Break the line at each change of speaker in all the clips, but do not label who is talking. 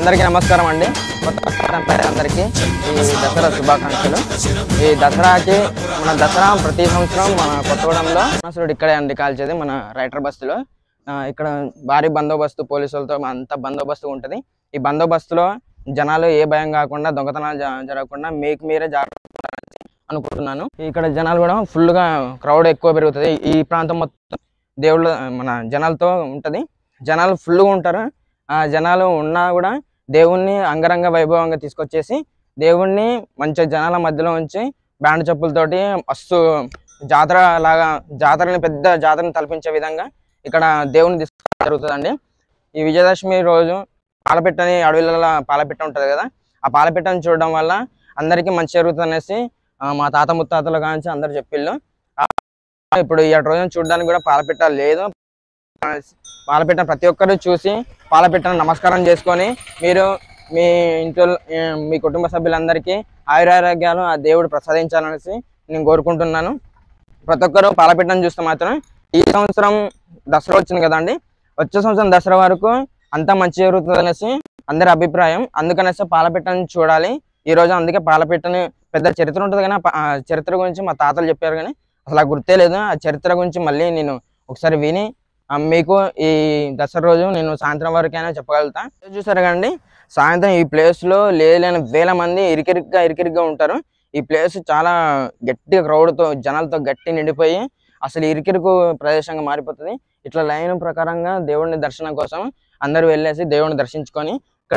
అందరికీ నమస్కారం అండి కొత్త సంవత్సరం పేరు అందరికీ ఈ దసరా శుభాకాంక్షలు ఈ దసరాకి మన దసరా ప్రతి సంవత్సరం మన కొత్తగూడెంలో అసలు ఇక్కడే అండి కాల్చేది మన రైటర్ బస్సులో ఆ, ఇక్కడ భారీ బందోబస్తు పోలీసులతో అంత బందోబస్తు ఉంటుంది ఈ బందోబస్తులో జనాలు ఏ భయం కాకుండా దొంగతనాలు జ- జరగకుండా మీకు మీరే జాగ్రత్త అనుకుంటున్నాను ఇక్కడ జనాలు కూడా full గా క్రౌడ్ ఎక్కువ పెరుగుతుంది ఈ ప్రాంతం మొత్తం దేవుళ్ళ మన జనాలతో ఉంటది జనాలు ఫుల్గా ఉంటారు ఆ జనాలు ఉన్నా కూడా దేవుణ్ణి అంగరంగ వైభవంగా తీసుకొచ్చేసి దేవుణ్ణి మంచి జనాల మధ్యలో ఉంచి బ్యాండ్ చెప్పులతోటి మస్తు జాతర లాగా జాతరని పెద్ద జాతరని తలపించే విధంగా ఇక్కడ దేవుని తీసుకోవడం జరుగుతుందండి ఈ విజయదశమి రోజు పాలపిట్టని అడవిలలో పాలపిట్ట ఉంటుంది కదా ఆ పాలపిట్టని చూడడం వల్ల అందరికీ మంచి జరుగుతుంది అనేసి ఆ, మా తాత ముత్తాతల కాంచి అందరు చెప్పిళ్ళు ఆ, ఇప్పుడు ఈ రోజున చూడడానికి కూడా పాలపిట్ట లేదు ఆ, పాలపిట్ట ప్రతి ఒక్కరు చూసి పాలపిట్టను నమస్కారం చేసుకొని మీరు మీ ఇంట్లో ఆ, మీ కుటుంబ సభ్యులందరికీ ఆయురారోగ్యాలు ఆ దేవుడు ప్రసాదించాలనేసి నేను కోరుకుంటున్నాను ప్రతి ఒక్కరు పాలపిట్టను చూస్తే మాత్రం ఈ సంవత్సరం దసరా వచ్చింది కదండి వచ్చే సంవత్సరం దసరా వరకు అంతా మంచి జరుగుతుంది అనేసి అందరి అభిప్రాయం అందుకనేసి పాలపిట్టని చూడాలి ఈ రోజు అందుకే పాలపిట్టని పెద్ద చరిత్ర ఉంటుంది కానీ ఆ ప- ఆ చరిత్ర గురించి మా తాతలు చెప్పారు కానీ అసలు ఆ గుర్తే లేదు ఆ చరిత్ర గురించి మళ్ళీ నేను ఒకసారి విని ఆ, మీకు ఈ దసరా రోజు నేను సాయంత్రం వరకైనా చెప్పగలుగుతా చూసారు కదండి సాయంత్రం ఈ ప్లేస్ లో లేని వేల మంది ఇరికిరిగ్గా ఇరికిరిగ్గా ఉంటారు ఈ ప్లేస్ చాలా గట్టి crowd తో జనాలతో గట్టి నిండిపోయి అసలు ఇరికిరుకు ప్రదేశంగా మారిపోతుంది ఇట్లా లైన్ ప్రకారంగా దేవుడిని దర్శనం కోసం అందరూ వెళ్ళేసి దేవుడిని దర్శించుకొని ఇక్కడ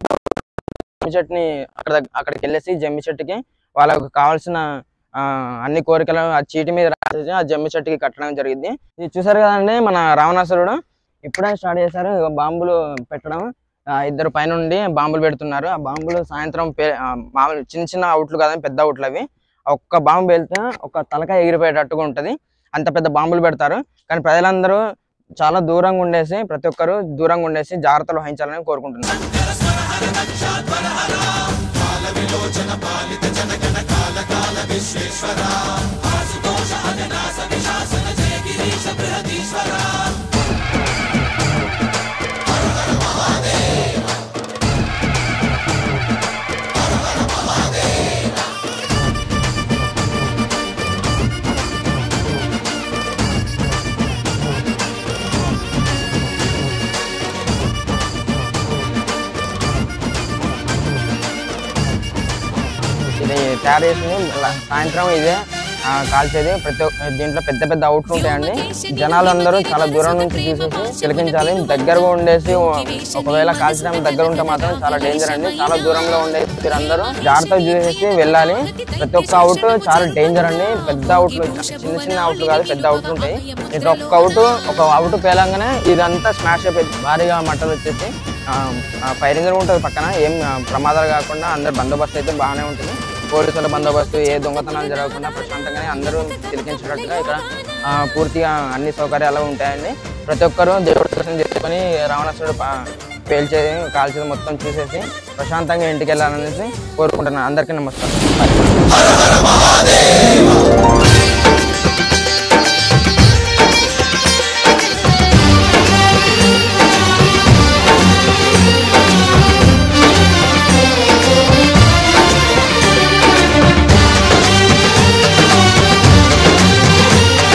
జమ్మి చెట్టుని అక్కడ దగ్- అక్కడికి వెళ్ళేసి జమ్మి చెట్టుకి వాళ్ళకు కావాల్సిన ఆ, అన్ని కోరికలు ఆ చీటి మీద రాసేసి ఆ జమ్మి చెట్టుకి కట్టడం జరిగింది ఇది చూసారు కదండి మన రావణాసురుడు ఇప్పుడే స్టార్ట్ చేశారు ఇగో బాంబులు పెట్టడం ఆ, ఇద్దరు పైనుండి బాంబులు పెడుతున్నారు ఆ బాంబులు సాయంత్రం పే- ఆ, మామూలు చిన్న చిన్న అవుట్లు కాదని పెద్ద అవుట్లు అవి ఒక్క బాంబు వెళ్తే ఒక తలకాయ ఎగిరిపోయేటట్టుగా ఉంటది అంత పెద్ద బాంబులు పెడతారు కానీ ప్రజలందరూ చాలా దూరంగా ఉండేసి ప్రతి ఒక్కరు దూరంగా ఉండేసి జాగ్రత్తలు వహించాలని కోరుకుంటున్నారు ఇది తయారు చేసింది ఇలా సాయంత్రం ఇదే ఆ, కాల్చేది ప్రతి ఒక్క దీంట్లో పెద్ద పెద్ద అవుట్లు ఉంటాయండి జనాలు అందరూ చాలా దూరం నుంచి చూసేసి తిలకించాలి దగ్గరగా ఉండేసి ఓ- ఒకవేళ కాల్చడం దగ్గర ఉంటే మాత్రం చాలా డేంజర్ అండి చాలా దూరంలో ఉండేసి మీరందరూ జాగ్రత్తగా చూసేసి వెళ్ళాలి ప్రతి ఒక్క అవుట్ చాలా డేంజర్ అండి పెద్ద అవుట్లు చిన్న చిన్న అవుట్లు కాదు పెద్ద అవుట్లు ఉంటాయి ఇట్లా ఒక్క అవుట్ ఒక అవుట్ పేలంగానే ఇదంతా స్మాష్ అయిపోయింది భారీగా మంటలు వచ్చేసి ఫైర్ ఇంజన్ ఉంటుంది పక్కన ఏం ఆ, ప్రమాదాలు కాకుండా అందరు బందోబస్తు అయితే బాగానే ఉంటుంది పోలీసుల బందోబస్తు ఏ దొంగతనాలు జరగకుండా ప్రశాంతంగానే అందరూ తిరిగించినట్టుగా ఇక్కడ ఆ, పూర్తిగా అన్ని సౌకర్యాలు ఉంటాయండి ప్రతి ఒక్కరూ దేవుడి దర్శనం చేసుకొని రావణాసుడు పా- పేల్చేది కాల్చేది మొత్తం చూసేసి ప్రశాంతంగా ఇంటికి వెళ్ళాలనేసి కోరుకుంటున్నాను అందరికీ నమస్కారం Bye.